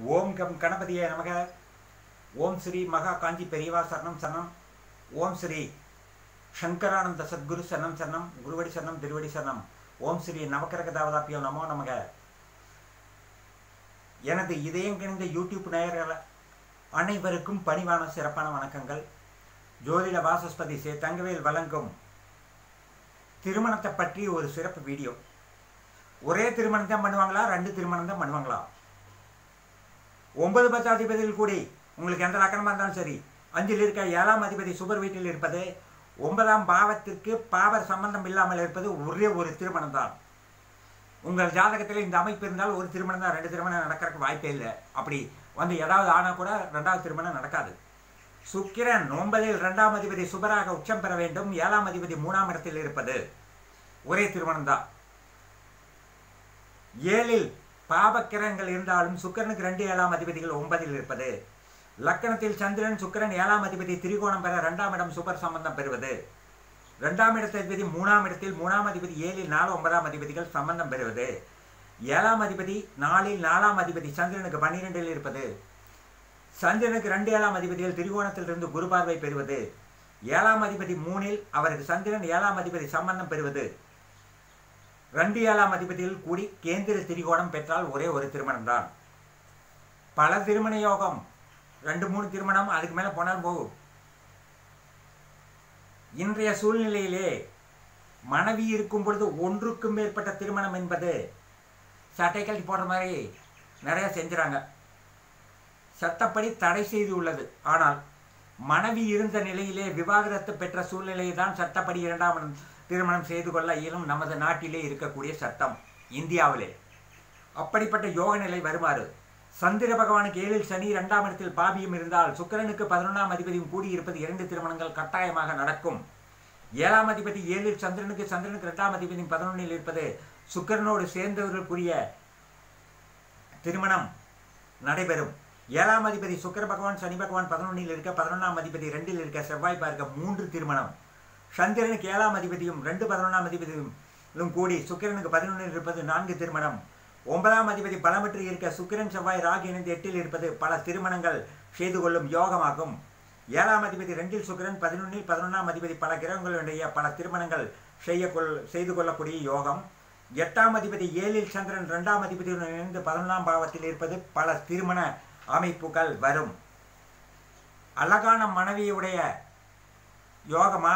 ஓம் come கணபதியே நமக ஓம் ஸ்ரீ மகா காஞ்சி பெரியவா சரணம் சரணம் ஓம் ஸ்ரீ சங்கரானந்த சத்குரு சரணம் சரணம் குருவடி சரணம் திருவடி சரணம் ஓம் ஸ்ரீ நவக்கரக தாவதாப்பியோ நமோ நமக எனது இதயம் கிணிந்த யூடியூப் நேயர்கள் அனைவருக்கும் பணிவான சிறப்பான வணக்கங்கள் ஜோதிட வாசஸ்பதி சே தங்கவேல் வழங்கும் திருமணத்தை பற்றி ஒரு சிறப்பு வீடியோ ஒரே திருமணம் தான் பண்ணுவாங்களா ரெண்டு திருமணம் தான் பண்ணுவாங்களா ஒன்பது பத்து அதிபதியில் கூடி உங்களுக்கு எந்த லக்கணமாக இருந்தாலும் சரி அஞ்சில் இருக்க ஏழாம் அதிபதி சுபர் வீட்டில் இருப்பது ஒன்பதாம் பாவத்திற்கு பாவர் சம்பந்தம் இல்லாமல் இருப்பது ஒரே ஒரு திருமணம் தான் உங்கள் ஜாதகத்தில் இந்த அமைப்பு இருந்தால் ஒரு திருமணம் தான் ரெண்டு திருமணம் நடக்கிறதுக்கு வாய்ப்பே இல்லை அப்படி வந்து ஏதாவது ஆனால் கூட ரெண்டாவது திருமணம் நடக்காது சுக்கிரன் ஒன்பதில் இரண்டாம் அதிபதி சுபராக உச்சம் பெற வேண்டும் ஏழாம் அதிபதி மூணாம் இடத்தில் இருப்பது ஒரே திருமணம் தான் ஏழில் பாபக்கிரகங்கள் இருந்தாலும் சுக்கிரனுக்கு ரெண்டு ஏழாம் அதிபதிகள் ஒன்பதில் இருப்பது லக்கணத்தில் சந்திரன் சுக்கிரன் ஏழாம் அதிபதி திரிகோணம் பெற இரண்டாம் இடம் சுபர் சம்பந்தம் பெறுவது இரண்டாம் இடத்த அதிபதி மூணாம் இடத்தில் மூணாம் அதிபதி ஏழில் நாலு ஒன்பதாம் அதிபதிகள் சம்பந்தம் பெறுவது ஏழாம் அதிபதி நாலில் நாலாம் அதிபதி சந்திரனுக்கு பன்னிரெண்டில் இருப்பது சந்திரனுக்கு ரெண்டு ஏழாம் அதிபதிகள் திரிகோணத்திலிருந்து குரு பார்வை பெறுவது ஏழாம் அதிபதி மூணில் அவருக்கு சந்திரன் ஏழாம் அதிபதி சம்பந்தம் பெறுவது ரெண்டு ஏழாம் அதிபதியில் கூடி கேந்திர திரிகோணம் பெற்றால் ஒரே ஒரு திருமணம் தான் பல திருமண யோகம் ரெண்டு மூணு திருமணம் அதுக்கு மேலே போனாலும் போகும் இன்றைய சூழ்நிலையிலே மனைவி இருக்கும் பொழுது ஒன்றுக்கும் மேற்பட்ட திருமணம் என்பது சட்டை கழட்டி போடுற மாதிரி நிறைய செஞ்சுறாங்க சட்டப்படி தடை செய்து உள்ளது ஆனால் மனைவி இருந்த நிலையிலே விவாகரத்து பெற்ற சூழ்நிலையை தான் சட்டப்படி இரண்டாம் திருமணம் செய்து கொள்ள இயலும் நமது நாட்டிலே இருக்கக்கூடிய சட்டம் இந்தியாவிலே அப்படிப்பட்ட யோக நிலை வருமாறு சந்திர பகவானுக்கு ஏழில் சனி இரண்டாம் இடத்தில் பாபியும் இருந்தால் சுக்கிரனுக்கு பதினொன்றாம் அதிபதியும் கூடியிருப்பது இரண்டு திருமணங்கள் கட்டாயமாக நடக்கும் ஏழாம் அதிபதி ஏழில் சந்திரனுக்கு சந்திரனுக்கு இரண்டாம் அதிபதியும் பதினொன்றில் இருப்பது சுக்கிரனோடு சேர்ந்தவர்களுக்குரிய திருமணம் நடைபெறும் ஏழாம் அதிபதி சுக்கர பகவான் சனி பகவான் பதினொன்றில் இருக்க பதினொன்றாம் அதிபதி ரெண்டில் இருக்க செவ்வாய் பார்க்க மூன்று திருமணம் சந்திரனுக்கு ஏழாம் அதிபதியும் ரெண்டு பதினொன்றாம் அதிபதியும் கூடி சுக்கிரனுக்கு பதினொன்றில் இருப்பது நான்கு திருமணம் ஒன்பதாம் அதிபதி பலமற்று இருக்க சுக்கிரன் செவ்வாய் ராகு இணைந்து எட்டில் இருப்பது பல திருமணங்கள் செய்து கொள்ளும் யோகமாகும் ஏழாம் அதிபதி ரெண்டில் சுக்கிரன் பதினொன்றில் பதினொன்றாம் அதிபதி பல கிரகங்களுடைய பல திருமணங்கள் செய்ய கொள் செய்து கொள்ளக்கூடிய யோகம் எட்டாம் அதிபதி ஏழில் சந்திரன் இரண்டாம் அதிபதியுடன் இணைந்து பதினொன்றாம் பாவத்தில் இருப்பது பல திருமண அமைப்புகள் வரும் அழகான மனைவியுடைய யோகமா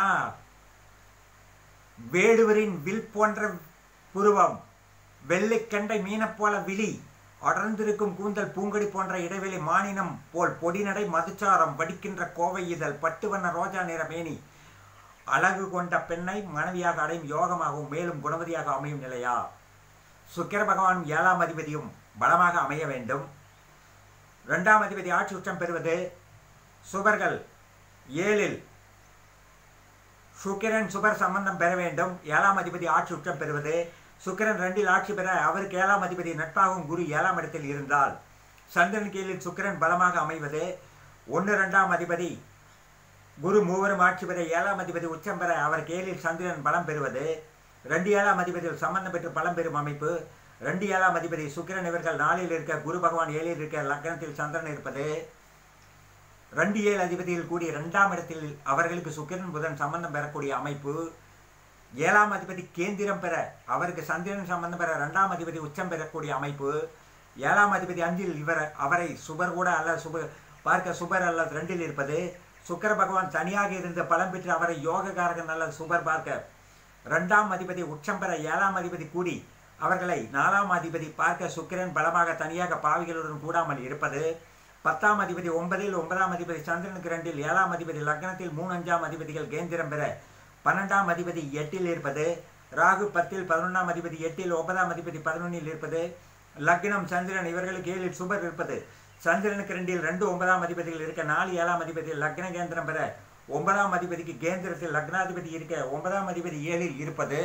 வேடுவரின் வில் போன்ற புருவம் வெள்ளைக்கண்டை மீனப் போல விழி அடர்ந்திருக்கும் கூந்தல் பூங்கடி போன்ற இடைவெளி மானினம் போல் பொடிநடை மதுச்சாரம் வடிக்கின்ற கோவை இதழ் பட்டுவண்ண ரோஜா நிற மேனி அழகு கொண்ட பெண்ணை மனைவியாக அடையும் யோகமாகவும் மேலும் குணவதியாக அமையும் நிலையா சுக்கிர பகவானும் ஏழாம் அதிபதியும் பலமாக அமைய வேண்டும் இரண்டாம் அதிபதி ஆட்சி உச்சம் பெறுவது சுபர்கள் ஏழில் சுக்கிரன் சுபர் சம்பந்தம் பெற வேண்டும் ஏழாம் அதிபதி ஆட்சி உச்சம் பெறுவது சுக்கிரன் ரெண்டில் ஆட்சி பெற அவருக்கு ஏழாம் அதிபதி நட்பாகும் குரு ஏழாம் இடத்தில் இருந்தால் சந்திரன் கீழில் சுக்கிரன் பலமாக அமைவது ஒன்று ரெண்டாம் அதிபதி குரு மூவரும் ஆட்சி பெற ஏழாம் அதிபதி உச்சம் பெற அவருக்கு ஏழில் சந்திரன் பலம் பெறுவது ரெண்டு ஏழாம் அதிபதியில் சம்பந்தம் பெற்று பலம் பெறும் அமைப்பு ரெண்டு ஏழாம் அதிபதி சுக்கிரன் இவர்கள் நாளில் இருக்க குரு பகவான் ஏழில் இருக்க லக்னத்தில் சந்திரன் இருப்பது ரெண்டு ஏழு அதிபதியில் கூடிய இரண்டாம் இடத்தில் அவர்களுக்கு சுக்கிரன் புதன் சம்பந்தம் பெறக்கூடிய அமைப்பு ஏழாம் அதிபதி கேந்திரம் பெற அவருக்கு சந்திரன் சம்பந்தம் பெற இரண்டாம் அதிபதி உச்சம் பெறக்கூடிய அமைப்பு ஏழாம் அதிபதி அஞ்சில் இவர் அவரை சுபர் கூட அல்ல சுப பார்க்க சுபர் அல்லது ரெண்டில் இருப்பது சுக்கர பகவான் தனியாக இருந்த பலம் பெற்று அவரை யோககாரகன் அல்ல சுபர் பார்க்க இரண்டாம் அதிபதி உச்சம் பெற ஏழாம் அதிபதி கூடி அவர்களை நாலாம் அதிபதி பார்க்க சுக்கிரன் பலமாக தனியாக பாவிகளுடன் கூடாமல் இருப்பது பத்தாம் அதிபதி ஒன்பதில் ஒன்பதாம் அதிபதி சந்திரனுக்கு ரெண்டில் ஏழாம் அதிபதி லக்னத்தில் மூணு அஞ்சாம் அதிபதிகள் கேந்திரம் பெற பன்னெண்டாம் அதிபதி எட்டில் இருப்பது ராகு பத்தில் பதினொன்றாம் அதிபதி எட்டில் ஒன்பதாம் அதிபதி பதினொன்னில் இருப்பது லக்னம் சந்திரன் இவர்களுக்கு ஏழில் சுபர் இருப்பது சந்திரனுக்கு ரெண்டில் ரெண்டு ஒன்பதாம் அதிபதிகள் இருக்க நாலு ஏழாம் அதிபதி லக்ன கேந்திரம் பெற ஒன்பதாம் அதிபதிக்கு கேந்திரத்தில் லக்னாதிபதி இருக்க ஒன்பதாம் அதிபதி ஏழில் இருப்பது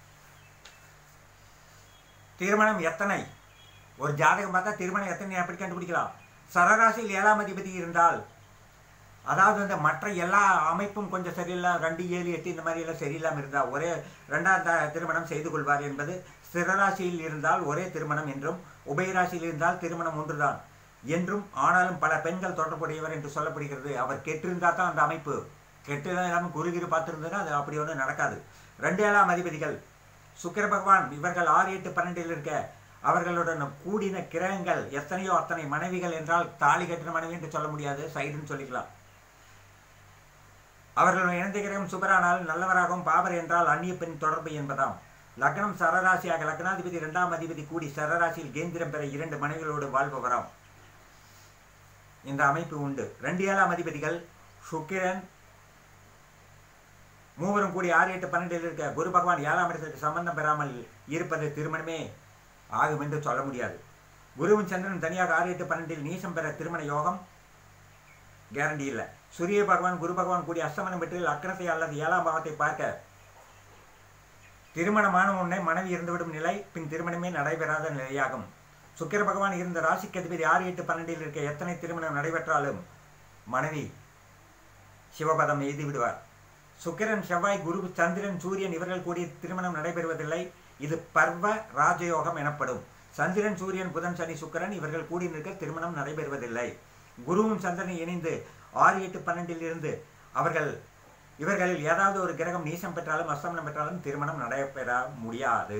திருமணம் எத்தனை ஒரு ஜாதகம் பார்த்தா திருமணம் எத்தனை எப்படி கண்டுபிடிக்கலாம் சரராசியில் ஏழாம் அதிபதி இருந்தால் அதாவது வந்து மற்ற எல்லா அமைப்பும் கொஞ்சம் சரியில்லை ரெண்டு ஏழு எட்டு இந்த மாதிரி எல்லாம் சரியில்லாமல் இருந்தால் ஒரே ரெண்டாம் த- திருமணம் செய்து கொள்வார் என்பது ஸ்திரராசியில் இருந்தால் ஒரே திருமணம் என்றும் உபயராசியில் இருந்தால் திருமணம் ஒன்றுதான் என்றும் ஆனாலும் பல பெண்கள் தொடர்புடையவர் என்று சொல்லப்படுகிறது அவர் கெட்டிருந்தா தான் அந்த அமைப்பு கெட்டு இல்லாமல் குறுகிறு பார்த்துருந்ததுன்னா அது அப்படி ஒன்றும் நடக்காது ரெண்டு ஏழாம் அதிபதிகள் சுக்கிர பகவான் இவர்கள் ஆறு எட்டு பன்னெண்டில் இருக்க அவர்களுடன் கூடின கிரகங்கள் எத்தனையோ அத்தனை மனைவிகள் என்றால் தாலி கட்டின மனைவி என்று சொல்ல முடியாது சைடுன்னு சொல்லிக்கலாம் அவர்களுடன் இணைந்த கிரகம் சுபரானால் நல்லவராகவும் பாபர் என்றால் அந்நிய பெண் தொடர்பு என்பதாம் லக்னம் சரராசியாக லக்னாதிபதி இரண்டாம் அதிபதி கூடி சரராசியில் கேந்திரம் பெற இரண்டு மனைவிகளோடு வாழ்பவராம் இந்த அமைப்பு உண்டு ரெண்டு ஏழாம் அதிபதிகள் சுக்கிரன் மூவரும் கூடி ஆறு எட்டு பன்னெண்டில் இருக்க குரு பகவான் ஏழாம் இடத்திற்கு சம்பந்தம் பெறாமல் இருப்பது திருமணமே ஆகும் என்று சொல்ல முடியாது குருவும் சந்திரன் தனியாக ஆறு எட்டு பன்னெண்டில் நீசம் பெற திருமண யோகம் கேரண்டி இல்லை சூரிய பகவான் குரு பகவான் கூடிய அஸ்தமனம் பெற்று லக்னத்தை அல்லது ஏழாம் பாவத்தை பார்க்க திருமணமான உடனே மனைவி இருந்துவிடும் நிலை பின் திருமணமே நடைபெறாத நிலையாகும் சுக்கிர பகவான் இருந்த ராசிக்கு அதிபதி ஆறு எட்டு பன்னெண்டில் இருக்க எத்தனை திருமணம் நடைபெற்றாலும் மனைவி சிவபதம் எய்து விடுவார் சுக்கிரன் செவ்வாய் குரு சந்திரன் சூரியன் இவர்கள் கூடிய திருமணம் நடைபெறுவதில்லை இது பர்வ ராஜயோகம் எனப்படும் சந்திரன் சூரியன் புதன் சனி சுக்கிரன் இவர்கள் கூடி நிற்க திருமணம் நடைபெறுவதில்லை குருவும் சந்திரனும் இணைந்து ஆறு எட்டு பன்னெண்டில் இருந்து அவர்கள் இவர்களில் ஏதாவது ஒரு கிரகம் நீசம் பெற்றாலும் அஸ்தமனம் பெற்றாலும் திருமணம் நடைபெற முடியாது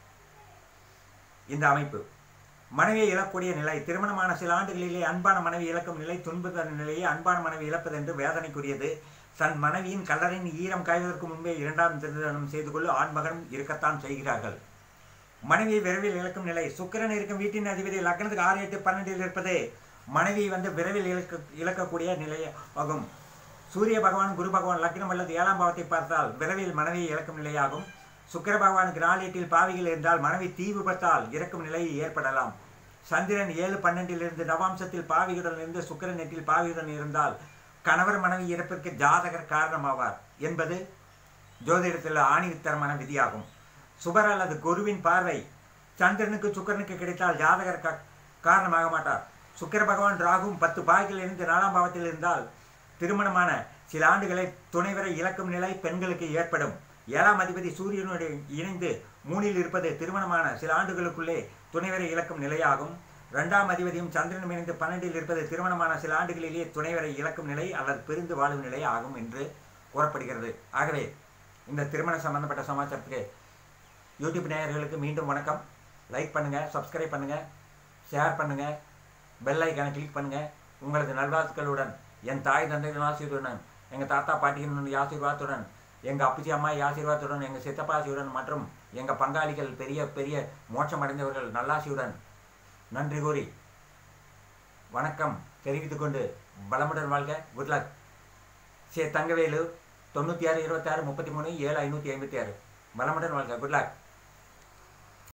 இந்த அமைப்பு மனைவியை இழக்கூடிய நிலை திருமணமான சில ஆண்டுகளிலே அன்பான மனைவி இழக்கும் நிலை துன்புற நிலையை அன்பான மனைவி இழப்பது என்று வேதனைக்குரியது தன் மனைவியின் கல்லறையின் ஈரம் காய்வதற்கு முன்பே இரண்டாம் திருமணம் செய்து கொள்ள ஆண்மகனும் இருக்கத்தான் செய்கிறார்கள் மனைவியை விரைவில் இழக்கும் நிலை சுக்கிரன் இருக்கும் வீட்டின் அதிபதி லக்னத்துக்கு ஆறு எட்டு பன்னெண்டில் இருப்பது மனைவி வந்து விரைவில் இழக்க இழக்கக்கூடிய நிலை ஆகும் சூரிய பகவான் குரு பகவான் லக்னம் அல்லது ஏழாம் பாவத்தை பார்த்தால் விரைவில் மனைவியை இழக்கும் நிலையாகும் சுக்கிர பகவானுக்கு நாளேட்டில் பாவிகள் இருந்தால் மனைவி தீ விபத்தால் இறக்கும் நிலை ஏற்படலாம் சந்திரன் ஏழு பன்னெண்டிலிருந்து நவாம்சத்தில் பாவிகளுடன் இருந்து சுக்கிரன் எட்டில் பாவியுடன் இருந்தால் கணவர் மனைவி இறப்பிற்கு ஜாதகர் காரணமாவார் என்பது ஜோதிடத்தில் ஆணித்தரமான விதியாகும் சுபர் அல்லது குருவின் பார்வை சந்திரனுக்கு சுக்கரனுக்கு கிடைத்தால் ஜாதகர் க காரணமாக மாட்டார் சுக்கிர பகவான் ராகும் பத்து பாய்கள் இருந்து நாலாம் பாவத்தில் இருந்தால் திருமணமான சில ஆண்டுகளை துணைவரை இழக்கும் நிலை பெண்களுக்கு ஏற்படும் ஏழாம் அதிபதி சூரியனுடைய இணைந்து மூணில் இருப்பது திருமணமான சில ஆண்டுகளுக்குள்ளே துணைவரை இழக்கும் நிலையாகும் இரண்டாம் அதிபதியும் சந்திரனும் இணைந்து பன்னெண்டில் இருப்பது திருமணமான சில ஆண்டுகளிலேயே துணைவரை இழக்கும் நிலை அல்லது பிரிந்து வாழும் நிலை ஆகும் என்று கூறப்படுகிறது ஆகவே இந்த திருமண சம்பந்தப்பட்ட சமாச்சாரத்துக்கு யூடியூப் நேயர்களுக்கு மீண்டும் வணக்கம் லைக் பண்ணுங்கள் சப்ஸ்கிரைப் பண்ணுங்கள் ஷேர் பண்ணுங்கள் பெல் ஐக்கானை கிளிக் பண்ணுங்கள் உங்களது நல்வாழ்த்துக்களுடன் என் தாய் தந்தையின் ஆசீர்வாதத்துடன் எங்கள் தாத்தா பாட்டியின் ஆசீர்வாதத்துடன் எங்கள் அப்பச்சி அம்மா ஆசீர்வாதத்துடன் எங்கள் சித்தப்பா ஆசீர்வாதம் மற்றும் எங்கள் பங்காளிகள் பெரிய பெரிய மோட்சம் அடைந்தவர்கள் நல்லாசியுடன் நன்றி கூறி வணக்கம் தெரிவித்துக் கொண்டு பலமுடன் வாழ்க குட் லக் சே தங்கவேலு தொண்ணூற்றி ஆறு இருபத்தாறு முப்பத்தி மூணு ஏழு ஐநூற்றி ஐம்பத்தி ஆறு பலமுடன் வாழ்க குட் லக்